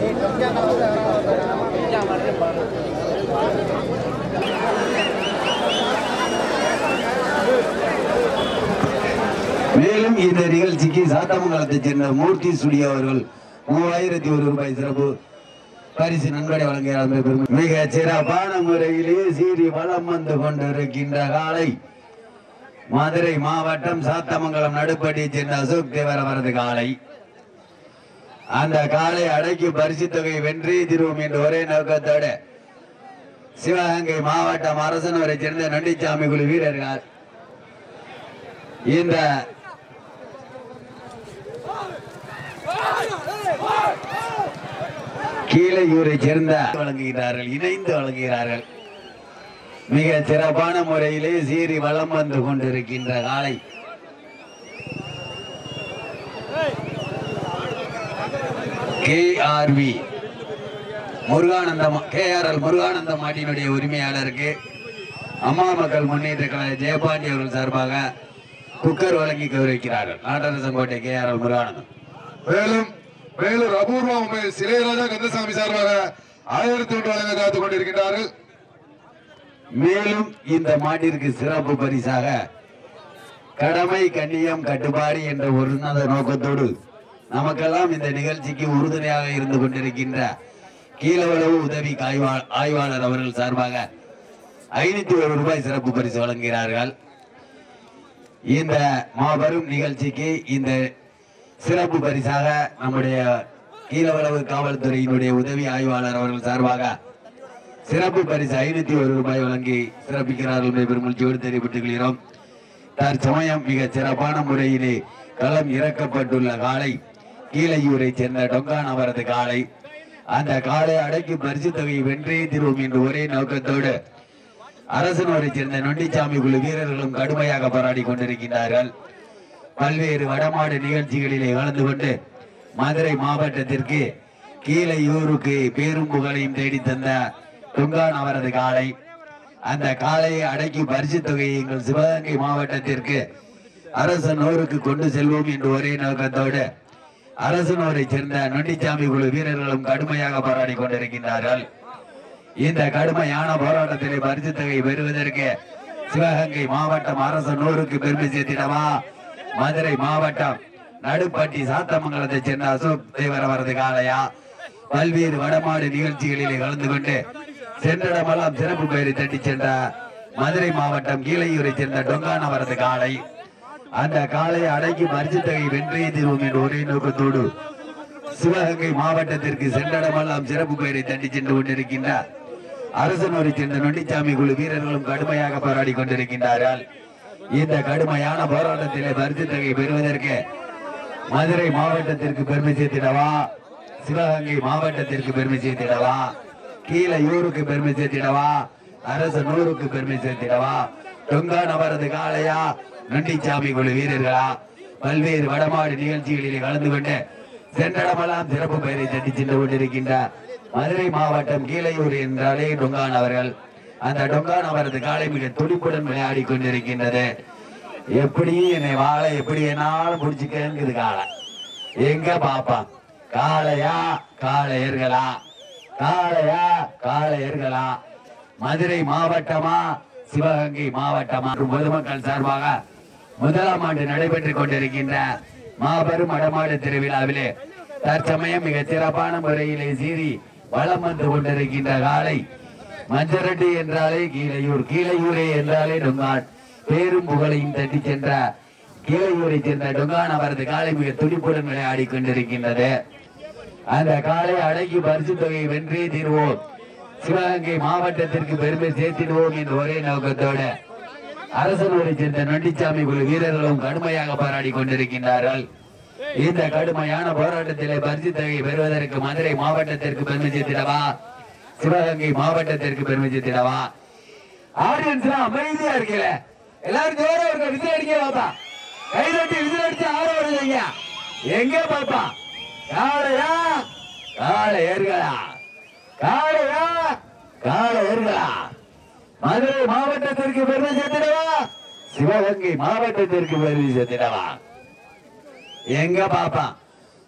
மேலும் இந்த நிகழ்ச்சிக்கு சாத்தமங்கலத்தைச் சேர்ந்த மூர்த்தி ஸ்டுடியோ அவர்கள் மூவாயிரத்தி ஒரு ரூபாய் சிறப்பு பரிசு நன்கொடை வழங்குகிறார் பெருமை. மிக சிறப்பான முறையிலே சீறி வலம் வந்து கொண்டிருக்கின்ற காலை மதுரை மாவட்டம் சாத்தமங்கலம் நடுப்பட்டியைச் சேர்ந்த அசோக் தேவர் அவரது காலை அந்த காலை அடக்கி பரிசு தொகை வென்றே திருவோம் என்ற ஒரே நோக்கத்தோட சிவகங்கை மாவட்டம் அரசனவரை சேர்ந்த நண்டிச்சாமி குழு வீரர்கள் இந்த கீழையூரை சேர்ந்த வழங்குகிறார்கள் இணைந்து வழங்குகிறார்கள் மிக சிறப்பான முறையிலே சீறி வலம் வந்து கொண்டிருக்கின்ற காலை கேஆர்வி முருகானந்தம் கேஆர்எல் முருகானந்த மாட்டினுடைய உரிமையாளருக்கு அம்மா மக்கள் முன்னேற்ற கழக ஜெயபாண்டி அவர்கள் சார்பாக குக்கர் வழங்கி கௌரவிக்கிறார்கள் நாட்டரசங்கோட்டை கேஆர்எல் முருகானந்தம் மேலும் மேலும் அபூர்வ உண்மையில் சிலைராஜா கந்தசாமி சார்பாக ஆயிரத்தி ஒன்று வழங்க காத்துக் கொண்டிருக்கின்றார்கள் மேலும் இந்த மாட்டிற்கு சிறப்பு பரிசாக கடமை கண்ணியம் கட்டுப்பாடு என்ற ஒரு உன்னத நோக்கத்தோடு நமக்கெல்லாம் இந்த நிகழ்ச்சிக்கு உறுதுணையாக இருந்து கொண்டிருக்கின்ற கீழவளவு உதவி ஆய்வா- ஆய்வாளர் அவர்கள் சார்பாக ஐநூத்தி ஒரு ரூபாய் சிறப்பு பரிசு வழங்குகிறார்கள் இந்த மாபெரும் நிகழ்ச்சிக்கு இந்த சிறப்பு பரிசாக நம்முடைய கீழவளவு காவல்துறையினுடைய உதவி ஆய்வாளர் அவர்கள் சார்பாக சிறப்பு பரிசு ஐநூத்தி ஒரு ரூபாய் வழங்கி சிறப்பிக்கிறார்கள் என்பதை பெருமகிழ்ச்சியோடு தெரிவித்துக் கொள்கிறோம் தற்சமயம் மிக சிறப்பான முறையிலே களம் இறக்கப்பட்டுள்ள காலை கீழையூரை சேர்ந்த டொங்கான் அவரது காலை அந்த காலை அடக்கி பரிசு தொகையை வென்றே தீர்வோம் என்ற ஒரே நோக்கத்தோடு அரசனூரை சேர்ந்த நொண்டிச்சாமி குழு வீரர்களும் கடுமையாக போராடி கொண்டிருக்கின்றார்கள் பல்வேறு வடமாடு நிகழ்ச்சிகளிலே கலந்து கொண்டு மதுரை மாவட்டத்திற்கு கீழையூருக்கு பேரும் புகழையும் தேடி தந்த துங்கான் அவரது காலை அந்த காலையை அடக்கி பரிசு தொகையை எங்கள் சிவகங்கை மாவட்டத்திற்கு அரசனூருக்கு கொண்டு செல்வோம் என்று ஒரே நோக்கத்தோடு அரசனூரை சேர்ந்த நொண்டிச்சாமி குழு வீரர்களும் கடுமையாக போராடி கொண்டிருக்கின்றார்கள் இந்த கடுமையான போராட்டத்திலே பரிசு தொகை பெறுவதற்கு சிவகங்கை மாவட்டம் அரசனூருக்கு பெருமை சேர்த்திடவா மதுரை மாவட்டம் நடுப்பட்டி சாத்தமங்கலத்தைச் சேர்ந்த அசோக் தேவர் அவரது காளையா பல்வேறு வடமாடு நிகழ்ச்சிகளிலே கலந்து கொண்டு சென்றடமெல்லாம் சிறப்பு பெயரை தட்டி சென்ற மதுரை மாவட்டம் கீழையூரை சேர்ந்த டொங்கான் அவரது காளை அந்த காளையை அடக்கி பரிசு தொகை வென்றே தீர்வோம் என்ற ஒரே நோக்கத்தோடு சிவகங்கை மாவட்டத்திற்கு சென்றடமெல்லாம் சிறப்பு பெயரை தட்டி சென்று கொண்டிருக்கின்ற அரசனூரை சேர்ந்த நொண்டிச்சாமி குழு வீரர்களும் கடுமையாக போராடி கொண்டிருக்கின்றார்கள் இந்த கடுமையான போராட்டத்திலே பரிசு தொகை பெறுவதற்கு மதுரை மாவட்டத்திற்கு பெருமை சேர்த்திடவா சிவகங்கை மாவட்டத்திற்கு பெருமை சேர்த்திடவா கீழையூருக்கு பெருமை சேர்த்திடவா அரசனூருக்கு பெருமை சேர்த்திடவா தொங்கான் அவரது காளையா நொண்டிச்சாமி குழு வீரர்களா பல்வேறு வடமாடு நிகழ்ச்சிகளிலே கலந்து கொண்டு சென்றடமெல்லாம் சிறப்பு பெயரை தட்டி சென்று கொண்டிருக்கின்ற மதுரை மாவட்டம் கீழையூர் என்றாலே டொங்கான் அவர்கள் அந்த டொங்கான் அவரது காலை மிக துடிப்புடன் விளையாடி கொண்டிருக்கின்றது எப்படியும் என்னை வாழை எப்படி என்னாலும் பிடிச்சிக்கங்குது காலை எங்க பாப்பான் காளையா காளையர்களா காளையா காளையர்களா மதுரை மாவட்டமா சிவகங்கை மாவட்டமா மற்றும் பொதுமக்கள் சார்பாக முதலாம் ஆண்டு நடைபெற்றுக் கொண்டிருக்கின்ற மாபெரும் வடமாடு திருவிழாவிலே தற்சமயம் மிக சிறப்பான முறையிலே சீறி வலம் வந்து கொண்டிருக்கின்ற காலை மஞ்சரட்டி என்றாலே கீழையூர் கீழையூரே என்றாலே டொங்கான் பேரும் புகழையும் தட்டி சென்ற கீழையூரை சேர்ந்த டொங்கான் அவரது காலை மிக துடிப்புடன் விளையாடி கொண்டிருக்கின்றது அந்த காலை அடக்கி பரிசு தொகையை வென்றே தீர்வோம் சிவகங்கை மாவட்டத்திற்கு பெருமை சேர்த்திடுவோம் என்ற ஒரே நோக்கத்தோடு அரசனூரை சேர்ந்த நொண்டிச்சாமி குழு வீரர்களும் கடுமையாக போராடி கொண்டிருக்கின்றார்கள் இந்த கடுமையான போராட்டத்திலே பரிசு தொகை பெறுவதற்கு மதுரை மாவட்டத்திற்கு பெருமை சேர்த்திடவா சிவகங்கை மாவட்டத்திற்கு பெருமை சேர்த்திடவா ஆடியன்ஸ் அமைதியா இருக்கல எல்லாரும் ஜோரா இருக்க விசில் அடிக்க பாப்பா கை தட்டி விசில் அடிச்சு ஆட வருவீங்க எங்க பாப்பா காளையா காளை ஏறுகளா காளையா காளை ஏறுகளா மதுரை மாவட்டத்திற்கு பெருமை சேர்த்திடவா சிவகங்கை மாவட்டத்திற்கு பெருமை சேர்த்திடவா எங்க பாப்பா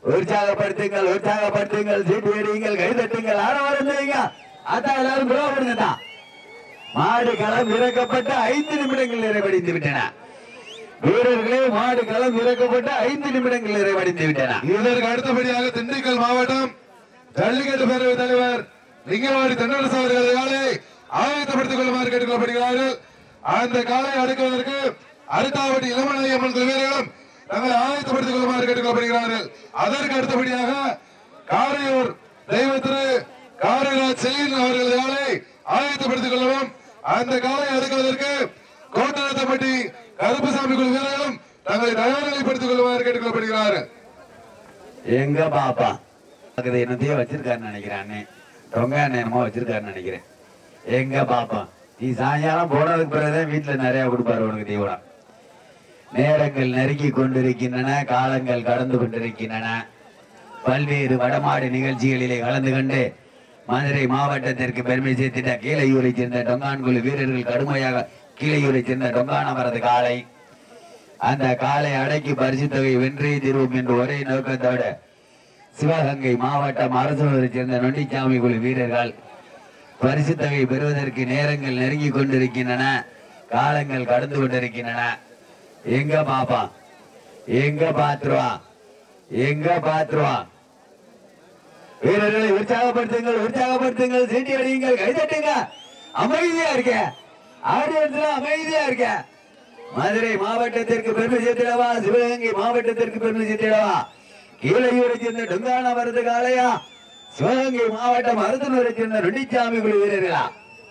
உற்சாகப்படுத்துங்கள் உற்சாகப்படுத்துங்கள் சீட்டு அடியுங்கள் கைதட்டுங்கள் ஆரவாரம் செய்யுங்க அதான் எல்லாரும் புறப்படுங்க தான் மாடு களம் இறக்கப்பட்டு ஐந்து நிமிடங்கள் நிறைவடைந்து விட்டன வீரர்களே மாடு களம் இறக்கப்பட்டு ஐந்து நிமிடங்கள் நிறைவடைந்து விட்டன இதற்கு அடுத்தபடியாக திண்டுக்கல் மாவட்டம் ஜல்லிக்கட்டு பேரவைத் தலைவர் லிங்கவாடி தென்னரசு அவர்கள் காலை ஆயத்தப்படுத்திக் கொள்ளுமாறு கேட்டுக்கொள்ளப்படுகிறார்கள் அந்த காலை அடுக்குவதற்கு அருத்தாவட்டி இளமலை அம்மன் குழு வீரர்களும் தங்களை ஆயத்தப்படுத்திக் கொள்ளுமாறு கேட்டுக்கொள்ளப்படுகிறார்கள் அதற்கு அடுத்தபடியாக காரையூர் தெய்வ திரு காரைராஜ் செயின் அவர்கள் காலை ஆயத்தப்படுத்திக் கொள்ளவும் அந்த காலை அடுக்குவதற்கு கோட்டரத்தப்பட்டி கருப்புசாமி குழு வீரர்களும் தங்களை தயார்நிலைப்படுத்திக் கொள்ளுமாறு கேட்டுக்கொள்ளப்படுகிறார்கள் எங்க பாப்பா அது என்னத்தையோ வச்சிருக்காருன்னு நினைக்கிறேன் அண்ணே ரொம்ப என்னமோ வச்சிருக்காருன்னு நினைக்கிறேன் எங்க பாப்பா நீ சாயங்காலம் போனதுக்கு பிறகுதான் வீட்டுல நிறைய கொடுப்பாரு உனக்கு தீவனம் நேரங்கள் நெருங்கி கொண்டிருக்கின்றன காலங்கள் கடந்து கொண்டிருக்கின்றன பல்வேறு வடமாடு நிகழ்ச்சிகளிலே கலந்து கொண்டு மதுரை மாவட்டத்திற்கு பெருமை சேர்த்திட்ட கீழையூரை சேர்ந்த டொங்கான்குழு வீரர்கள் கடுமையாக கீழையூரை சேர்ந்த டொங்கானவரது காலை அந்த காலை அடக்கி பரிசு தொகை வென்றே தீர்வோம் என்று ஒரே நோக்கத்தோடு சிவகங்கை மாவட்டம் அரசூரை சேர்ந்த நொண்டிச்சாமி குழு வீரர்கள் பரிசு தொகை பெறுவதற்கு நேரங்கள் நெருங்கி கொண்டிருக்கின்றன காலங்கள் கடந்து கொண்டிருக்கின்றன எங்க பாப்பா எங்க பாத்துருவா எங்க பாத்துருவா வீரர்களை உற்சாகப்படுத்துங்கள் உற்சாகப்படுத்துங்கள் சீட்டி அடியுங்கள் கைதட்டுங்க அமைதியா இருக்க ஆடியன்ஸ்ல அமைதியா இருக்க மதுரை மாவட்டத்திற்கு பெருமை சேர்த்திடவா சிவகங்கை மாவட்டத்திற்கு பெருமை சேர்த்திடவா கீழையூரை சேர்ந்த டொங்கான வரது காளையா சிவகங்கை மாவட்டம் அருத்தனூரை சேர்ந்த ரெட்டிச்சாமி குழு வீரர்களா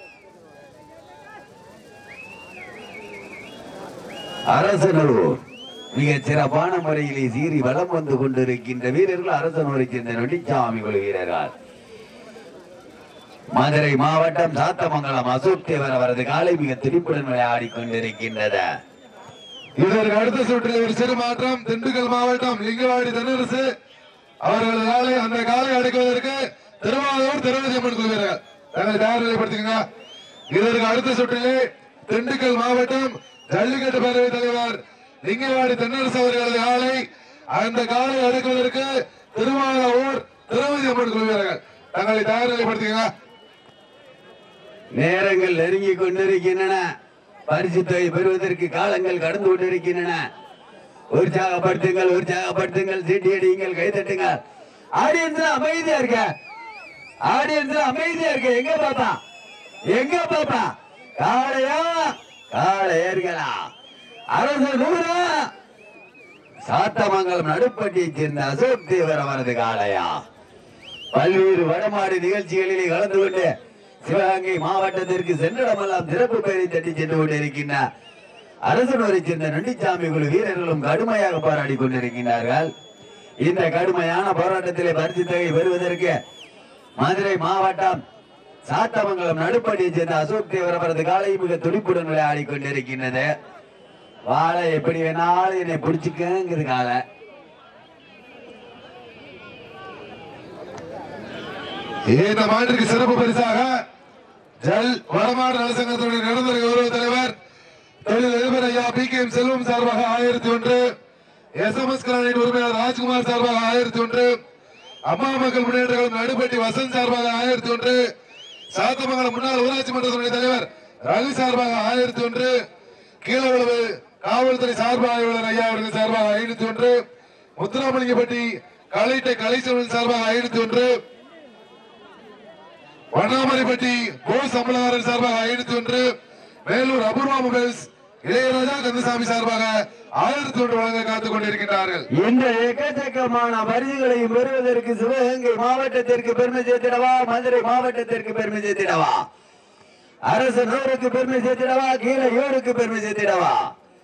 அரசனூர் மிக சிறப்பான முறையிலே சீறி வலம் வந்து கொண்டிருக்கின்ற வீரர்கள் அரசனூரை சேர்ந்த நொடிச்சாமி குழு வீரர்கள் மதுரை மாவட்டம் சாத்தமங்கலம் அசோக் தேவர் அவரது காலை மிக துடிப்புடன் விளையாடி கொண்டிருக்கின்றது இதற்கு அடுத்த சுற்றில் ஒரு சிறு மாற்றம் திண்டுக்கல் மாவட்டம் லிங்கவாடி தென்னரசு அவர்களது காலை அந்த காலை அடக்குவதற்கு திருவாரூர் திருவதி அம்மன் குழு வீரர்கள் தங்களை தயார் நிலைப்படுத்திக்கங்க இதற்கு அடுத்த சுற்றிலே திண்டுக்கல் மாவட்டம் ஜல்லிக்கட்டு பேரவைத் தலைவர் லிங்கவாடி தென்னரசு அவர்களது காலை அந்த காலை அடக்குவதற்கு திருவாரூர் திருவதி அம்மன் குழு வீரர்கள் தங்களை தயார் நிலைப்படுத்திக்கங்க நேரங்கள் நெருங்கி கொண்டிருக்கின்றன பரிசு தொகை பெறுவதற்கு காலங்கள் கடந்து கொண்டிருக்கின்றன உற்சாகப்படுத்துங்கள் உற்சாகப்படுத்துங்கள் சீட்டி அடியுங்கள் கைதட்டுங்கள் ஆடியன்ஸ்ல அமைதியா இருக்க ஆடியன்ஸ்ல அமைதியா இருக்க எங்க பாப்பா எங்க பாப்பா காளையா காளையர்களா அரசு நூறா சாத்தமங்கலம் நடுப்பட்டியைச் சேர்ந்த அசோக் தேவர் அவரது காளையா பல்வேறு வடமாடு நிகழ்ச்சிகளிலே கலந்து கொண்டு சிவகங்கை மாவட்டத்திற்கு சென்றிடமெல்லாம் சிறப்பு பெயரை தட்டி சென்று கொண்டிருக்கின்ற அரசனூரை சேர்ந்த நொண்டிச்சாமி குழு வீரர்களும் கடுமையாக போராடி கொண்டிருக்கின்றார்கள் இந்த கடுமையான போராட்டத்திலே பரிசு தொகை பெறுவதற்கு மதுரை மாவட்டம் சாத்தமங்கலம் நடுப்படியைச் சேர்ந்த அசோக் தேவர் அவரது காலை மிக துடிப்புடன் விளையாடி கொண்டிருக்கின்றது வாழை எப்படி வேணாலும் என்னை பிடிச்சுக்கங்கிறது காலை இந்த மாட்டிற்கு சிறப்பு பரிசாக ஜல் வடமாடு நலசங்கத்துடைய நடந்த கௌரவ தலைவர் தொழில் அதிபர் ஐயா பி கே எம் செல்வம் சார்பாக ஆயிரத்தி ஒன்று எஸ் எம் எஸ் கிரானைட் உரிமையாளர் ராஜ்குமார் சார்பாக ஆயிரத்தி ஒன்று அம்மா மக்கள் முன்னேற்ற கழகம் நடுப்பட்டி வசந்த் சார்பாக ஆயிரத்தி ஒன்று சாத்தமங்கலம் முன்னாள் ஊராட்சி மன்ற துணைத் தலைவர் ரவி சார்பாக ஆயிரத்தி ஒன்று கீழவளவு காவல்துறை சார்பு ஆய்வாளர் ஐயா அவர்கள் சார்பாக ஐநூத்தி ஒன்று முத்துராமலிங்கப்பட்டி கலைட்டை கலைச்செல்வன் சார்பாக ஐநூத்தி ஒன்று வண்ணாமலைப்பட்டி கோ சம்பளவாரன் சார்பாக ஐநூத்தி ஒன்று மேலூர் அபூர்வா மொபைல்ஸ் இளையராஜா கந்தசாமி சார்பாக ஆயிரத்தி ஒன்று வழங்க காத்துக் கொண்டிருக்கிறார்கள் இந்த எக்கச்சக்கமான பரிசுகளையும் பெறுவதற்கு சிவகங்கை மாவட்டத்திற்கு பெருமை சேர்த்திடவா மதுரை மாவட்டத்திற்கு பெருமை சேர்த்திடவா அரசு நூறுக்கு பெருமை சேர்த்திடவா கீழே ஏழுக்கு பெருமை சேர்த்திடவா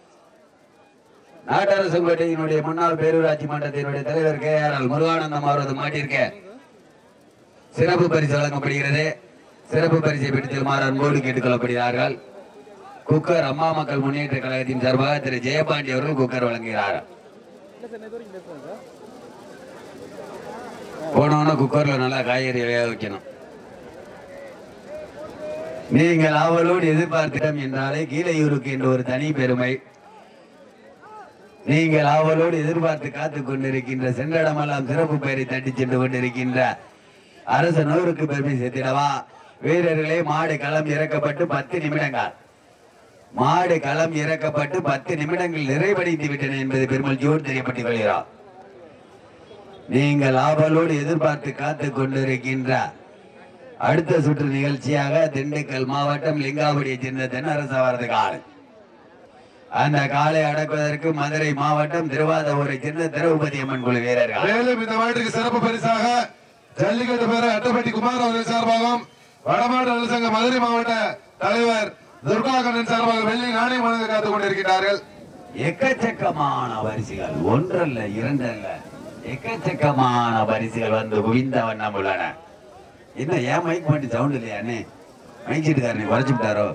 நாட்டரசங்கோட்டையினுடைய முன்னாள் பேரூராட்சி மன்றத்தினுடைய தலைவர் கே ஆர் எல் முருகானந்தம் அவரது மாட்டிற்கு சிறப்பு பரிசு வழங்கப்படுகிறது சிறப்பு பரிசை பெற்றுமாறு அன்போடு கேட்டுக்கொள்ளப்படுகிறார்கள் குக்கர் அம்மா மக்கள் முன்னேற்ற கழகத்தின் சார்பாக திரு ஜெயபாண்டி அவர்கள் குக்கர் வழங்குகிறார் போனோன்னு குக்கர்ல நல்லா காய்கறி வேக வைக்கணும் நீங்கள் ஆவலோடு எதிர்பார்த்திடம் என்றாலே கீழையூருக்கு என்ற ஒரு தனி பெருமை நீங்கள் அவளோடு எதிர்பார்த்து காத்துக் கொண்டிருக்கின்ற சென்றடமெல்லாம் சிறப்பு பெயரை தட்டி சென்று கொண்டிருக்கின்ற அரச நூறுக்கு பெருமை சேர்த்திடவா வீரர்களே மாடு களம் இறக்கப்பட்டு பத்து நிமிடங்கள் மாடு களம் இறக்கப்பட்டு பத்து நிமிடங்கள் நிறைவடைந்து விட்டன என்பது பெருமல் ஜோர் தெரியப்பட்டுக் கொள்கிறார் நீங்கள் ஆவலோடு எதிர்பார்த்து காத்துக் கொண்டிருக்கின்ற அடுத்த சுற்று நிகழ்ச்சியாக திண்டுக்கல் மாவட்டம் லிங்காவடியை சேர்ந்த தென்னரசு அவரது காலை அந்த காலை அடக்குவதற்கு மதுரை மாவட்டம் திருவாதூரை சேர்ந்த திரௌபதி அம்மன் குழு வீரர்கள் மேலும் இந்த மாட்டுக்கு சிறப்பு பரிசாக ஜல்லிக்கட்டு பேர அட்டப்பட்டி குமார் அவர்கள் சார்பாகவும் வடமாடு நலசங்க மதுரை மாவட்ட தலைவர் துர்காகண்ணன் சார்பாக வெள்ளி நாணயம் வழங்க காத்துக் கொண்டிருக்கிறார்கள் எக்கச்சக்கமான பரிசுகள் ஒன்றல்ல இரண்டல்ல எக்கச்சக்கமான பரிசுகள் வந்து குவிந்த வண்ணம் உள்ளன என்ன ஏன் மைக் மட்டும் சவுண்ட் இல்லையா அண்ணே மைக் சீட்டுக்காரனை குறைச்சு விட்டாரோ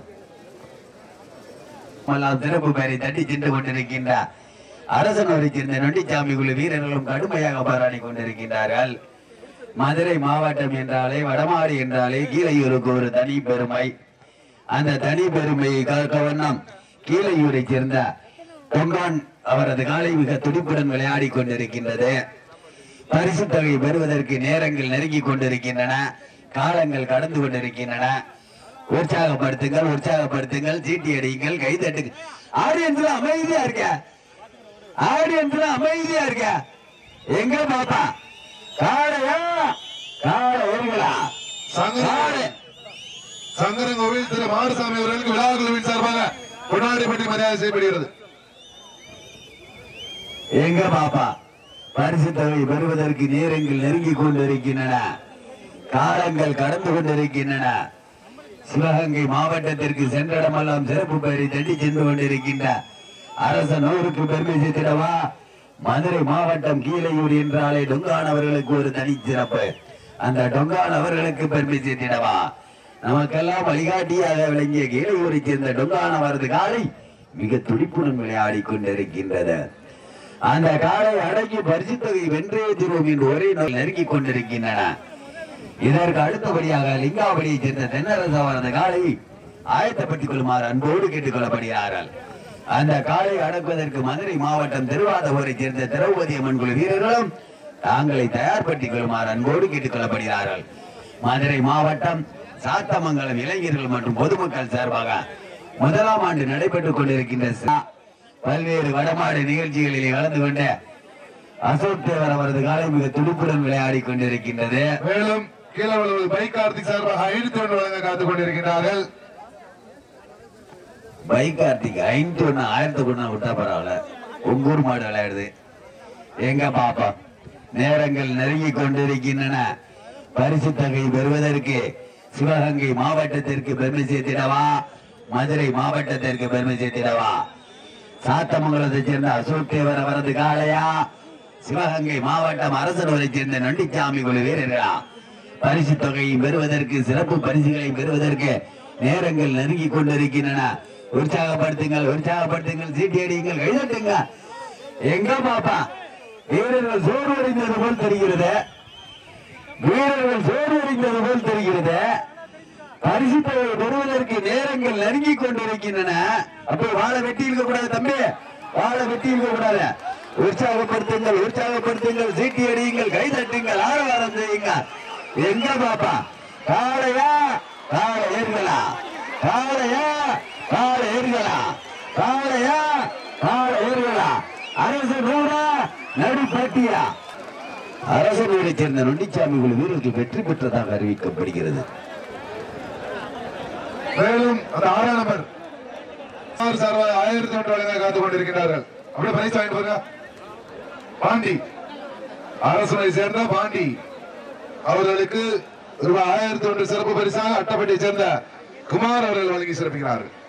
எல்லாம் சிறப்பு பெயரை தட்டி சென்று கொண்டிருக்கின்ற அரசனூரை சேர்ந்த நொண்டிச்சாமி குழு வீரர்களும் கடுமையாக போராடி கொண்டிருக்கின்றார்கள் மதுரை மாவட்டம் என்றாலே வடமாடு என்றாலே கீழையூருக்கு ஒரு தனி பெருமை அந்த தனி பெருமையை காக்க வண்ணம் கீழையூரை சேர்ந்த பொங்கான் அவரது காலை மிக துடிப்புடன் விளையாடி கொண்டிருக்கின்றது பரிசு தொகை பெறுவதற்கு நேரங்கள் நெருங்கி கொண்டிருக்கின்றன காலங்கள் கடந்து கொண்டிருக்கின்றன உற்சாகப்படுத்துங்கள் உற்சாகப்படுத்துங்கள் சீட்டி அடியுங்கள் கை தட்டுங்கள் ஆடியன்ஸ்ல அமைதியா இருக்க ஆடியன்ஸ்ல அமைதியா இருக்க எங்க பாப்பா காளையா காளை ஏறுகளா சங்கர காளை சங்கரங்கோவில் திரு மாரசாமி அவர்களுக்கு விழா குழுவின் சார்பாக கொண்டாடிப்பட்டி மரியாதை செய்யப்படுகிறது எங்க பாப்பா பரிசு தொகை பெறுவதற்கு நேரங்கள் நெருங்கி கொண்டிருக்கின்றன காலங்கள் கடந்து கொண்டிருக்கின்றன சிவகங்கை மாவட்டத்திற்கு சென்றடமெல்லாம் சிறப்பு பெயரை தட்டி சென்று கொண்டிருக்கின்ற அரச நூறுக்கு பெருமை சேர்த்திடவா மதுரை மாவட்டம் கீழையூர் என்றாலே டொங்கான் அவர்களுக்கு ஒரு தனி சிறப்பு அந்த டொங்கான் அவர்களுக்கு பெருமை சேர்த்திடவா நமக்கெல்லாம் வழிகாட்டியாக விளங்கிய கீழையூரை சேர்ந்த டொங்கான் அவரது காலை மிக துடிப்புடன் விளையாடி கொண்டிருக்கின்றது அந்த காலை அடக்கி பரிசு தொகை வென்றே தீர்வோம் என்று ஒரே நாள் நெருங்கிக் கொண்டிருக்கின்றன இதற்கு அடுத்தபடியாக லிங்காவளியை சேர்ந்த தென்னரசு அவரது காலை ஆயத்தப்படுத்திக் கொள்ளுமாறு அன்போடு கேட்டுக் கொள்ளப்படுகிறார்கள் அந்த காலை அடக்குவதற்கு மதுரை மாவட்டம் திருவாதூரை சேர்ந்த திரௌபதி அம்மன் குழு வீரர்களும் தாங்களை தயார்படுத்திக் கொள்ளுமாறு அன்போடு கேட்டுக் கொள்ளப்படுகிறார்கள் மதுரை மாவட்டம் சாத்தமங்கலம் இளைஞர்கள் மற்றும் பொதுமக்கள் சார்பாக முதலாம் ஆண்டு நடைபெற்றுக் கொண்டிருக்கின்ற ச- பல்வேறு வடமாடு நிகழ்ச்சிகளிலே கலந்து கொண்ட அசோக் தேவர் அவரது காலை மிக துடிப்புடன் விளையாடி கொண்டிருக்கின்றது மேலும் கீழே உள்ளவர் பைக் கார்த்திக் சார்பாக ஐநூத்தி ஒன்று வழங்க காத்துக் கொண்டிருக்கிறார்கள் பைக் கார்த்திக் ஐநூத்தி ஒண்ணு ஆயிரத்தி ஒண்ணு விட்டா பரவாயில்ல உங்கூர் மாடு விளையாடுது எங்க பாப்பா நேரங்கள் நெருங்கி கொண்டிருக்கின்றன பரிசு தொகை பெறுவதற்கு சிவகங்கை மாவட்டத்திற்கு பெருமை சேர்த்திடவா மதுரை மாவட்டத்திற்கு பெருமை சேர்த்திடவா சாத்தமங்கலத்தை சேர்ந்த அசோக் தேவர் அவரது காளையா சிவகங்கை மாவட்டம் அரசனூரை சேர்ந்த நொண்டிச்சாமி குழு வீரர்களா பரிசு தொகையை பெறுவதற்கு சிறப்பு பரிசுகளை பெறுவதற்கு நேரங்கள் நெருங்கி கொண்டிருக்கின்றன உற்சாகப்படுத்துங்கள் உற்சாகப்படுத்துங்கள் சீட்டி அடியுங்கள் கைதட்டுங்க எங்க பாப்பா வீரர்கள் சோர்வடைந்தது போல் தெரிகிறது வீரர்கள் சோர்வடைந்தது போல் தெரிகிறது பரிசு தொகையை பெறுவதற்கு நேரங்கள் நெருங்கி கொண்டிருக்கின்றன அப்போ வாழை வெட்டி இருக்க கூடாது தம்பி வாழை வெட்டி இருக்க கூடாது உற்சாகப்படுத்துங்கள் உற்சாகப்படுத்துங்கள் சீட்டி அடியுங்கள் கை தட்டுங்கள் ஆரவாரம் செய்யுங்க எங்க பாப்பா காளையா காளை ஏறுகளா காளையா காளை ஏறுகளா காளையா காளை ஏறுகளா அரசு நூறா நடுப்பட்டியா அரசு நூரை சேர்ந்த நொண்டிச்சாமி குழு வீரர்கள் வெற்றி பெற்றதாக அறிவிக்கப்படுகிறது மேலும் அந்த ஆறாம் நம்பர் ஆறு சார்பாக ஆயிரத்தி ஒன்று வழங்க காத்துக் கொண்டிருக்கிறார்கள் அப்படியே பரிசு வாங்கிட்டு போங்க பாண்டி அரசனை சேர்ந்த பாண்டி அவர்களுக்கு ரூபாய் ஆயிரத்தி ஒன்று சிறப்பு பரிசாக அட்டப்பட்டியை சேர்ந்த குமார் அவர்கள் வழங்கி சிறப்பிக்கிறார்கள்